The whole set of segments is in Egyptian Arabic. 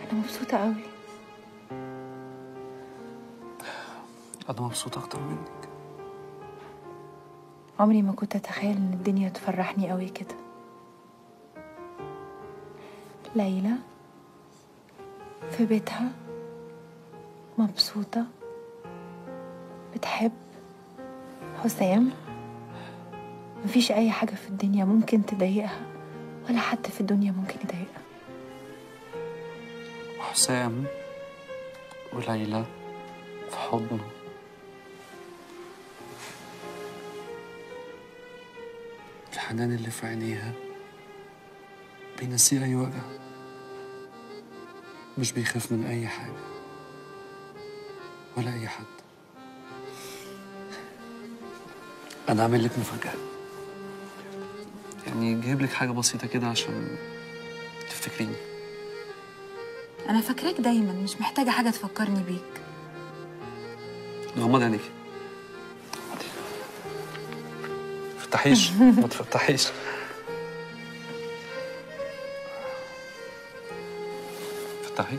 انا مبسوطه قوي انا مبسوط اكتر منك عمري ما كنت اتخيل ان الدنيا تفرحني قوي كده ليلى في بيتها مبسوطة بتحب حسام مفيش أي حاجة في الدنيا ممكن تضايقها ولا حد في الدنيا ممكن يضايقها وحسام وليلى في حضنه الحنان اللي في عينيها بينسيه أي وجع مش بيخاف من أي حاجة ولا أي حد أنا عامل لك مفاجأة يعني جايب لك حاجة بسيطة كده عشان تفتكريني أنا فاكراك دايما مش محتاجة حاجة تفكرني بيك غمض عينيك فتحيش ما تفتحيش فتحي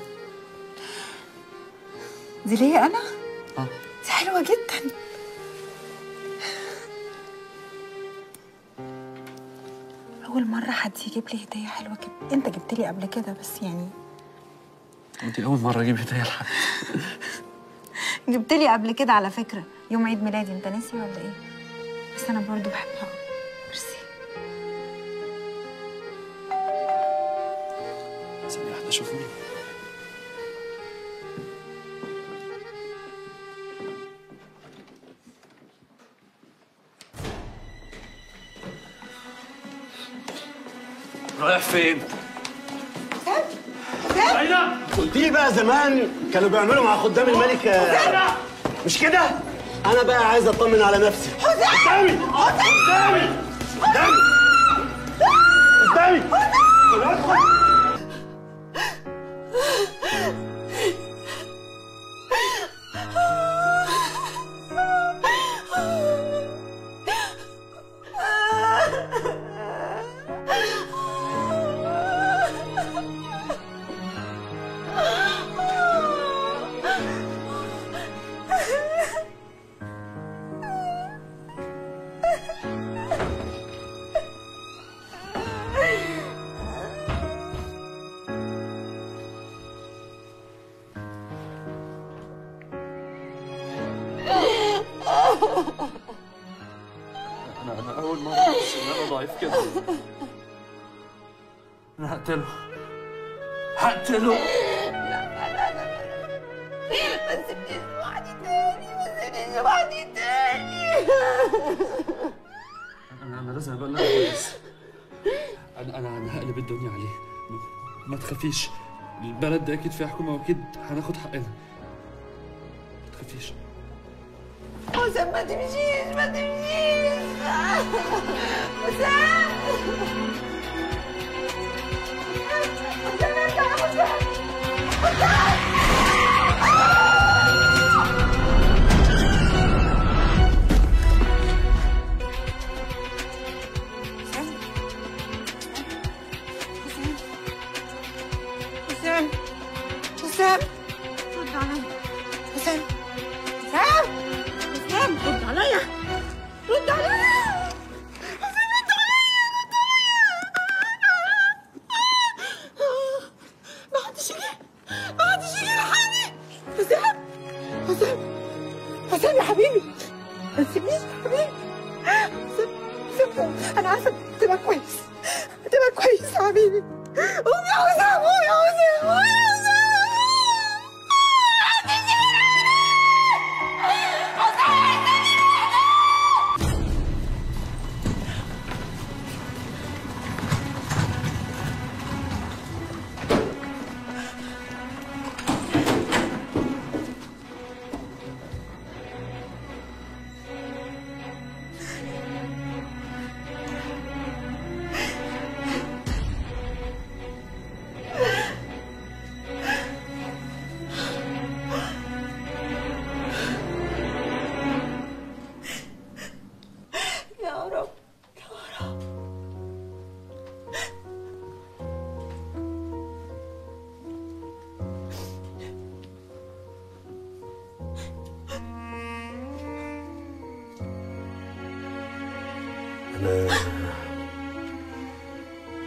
دي ليا أنا؟ اه دي حلوة جدا أول مرة حد يجيب لي هدية حلوة كده أنت جبت لي قبل كده بس يعني دي أول مرة أجيب هدية لحد جبت لي قبل كده على فكرة يوم عيد ميلادي أنت ناسي ولا إيه؟ بس أنا برضو بحبها أوي. ميرسي ثانية واحدة شوفوا رايح فين؟ قلت لي بقى زمان كانوا بيعملوا مع خدام الملك آه، مش كده؟ انا بقى عايز اطمن على نفسي قدامي قدامي قدامي قدامي أنا أنا أول مرة أحس إن أنا ضعيف كده أنا هقتله هقتله ما تسيبنيش لوحدي تاني ما تسيبنيش لوحدي تاني أنا أنا لازم أبلغ البوليس أنا أنا أنا هقلب الدنيا عليه ما- ما تخافيش البلد ده أكيد فيها حكومة وأكيد هناخد حقنا ما تخافيش حسام ما تمشيش ما تمشيش حسام حسام ارجع يا حسام حسام حسام رد عليا حسام حسام حسام رد عليا رد عليا حسام رد عليا رد عليا ما حدش يجي ما حدش يجي يلحقني حسام حسام حسام يا حبيبي ما تسيبنيش يا حبيبي حسام حسام انا عارفه تبقى كويس تبقى كويس يا حبيبي قوم يا حسام قوم يا حسام قوم يا حسام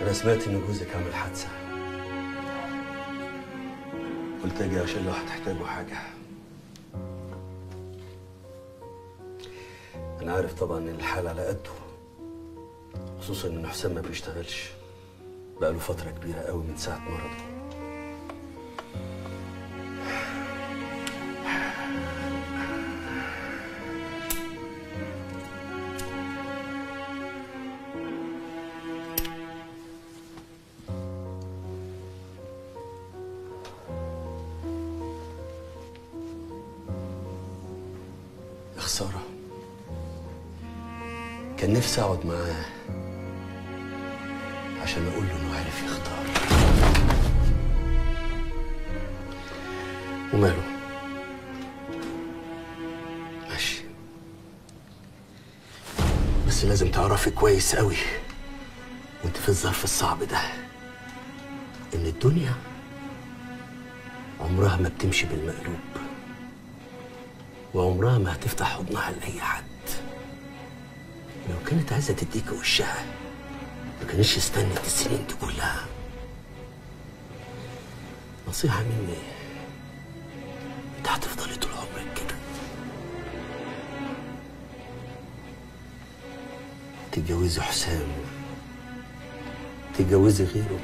أنا سمعت إن جوزك عمل حادثة قلت أجي عشان لو هتحتاجوا حاجة أنا عارف طبعا إن الحال على قده خصوصا إن حسام ما بيشتغلش بقاله فترة كبيرة قوي من ساعة مرضه يا خسارة كان نفسي أقعد معاه عشان أقول له إنه عارف يختار وماله ماشي بس لازم تعرفي كويس قوي وانت في الظرف الصعب ده إن الدنيا عمرها ما بتمشي بالمقلوب وعمرها ما هتفتح حضنها لأي حد لو كانت عايزة تديك وشها ما كانتش استنت السنين دي كلها نصيحة مني انت هتفضلي طول عمرك كده تتجوزي حسام تتجوزي غيره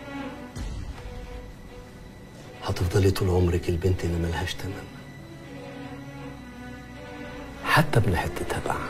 هتفضلي طول عمرك البنت اللي ملهاش تمن حتى ابن حتتها بقى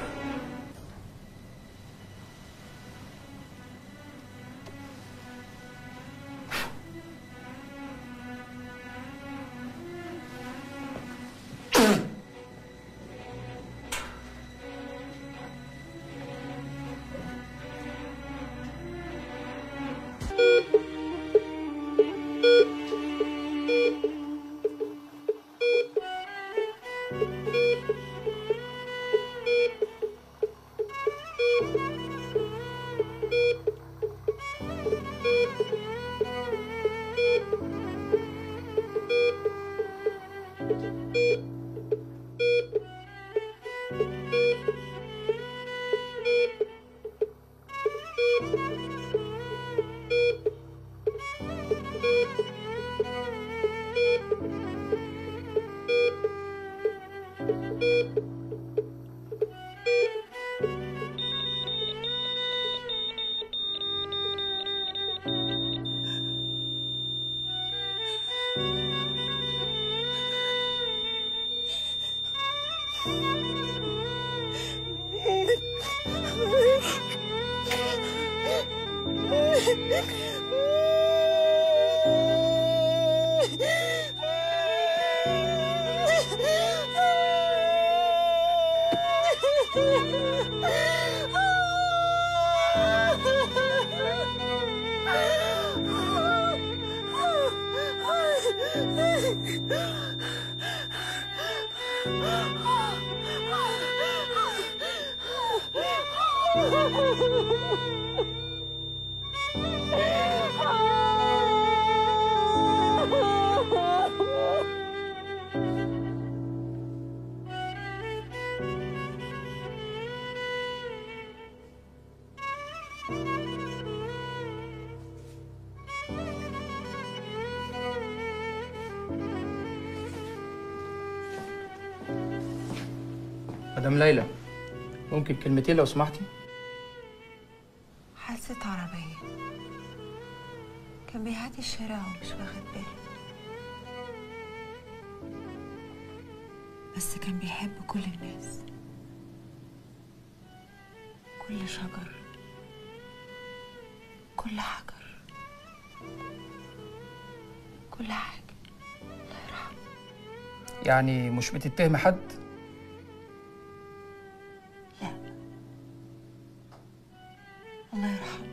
مدام ليلى ممكن كلمتين لو سمحتي حادثة عربية كان بيعدي الشارع ومش واخد باله بس كان بيحب كل الناس كل شجر كل حجر كل حاجة الله يرحمه يعني مش بتتهم حد لا الله يرحمه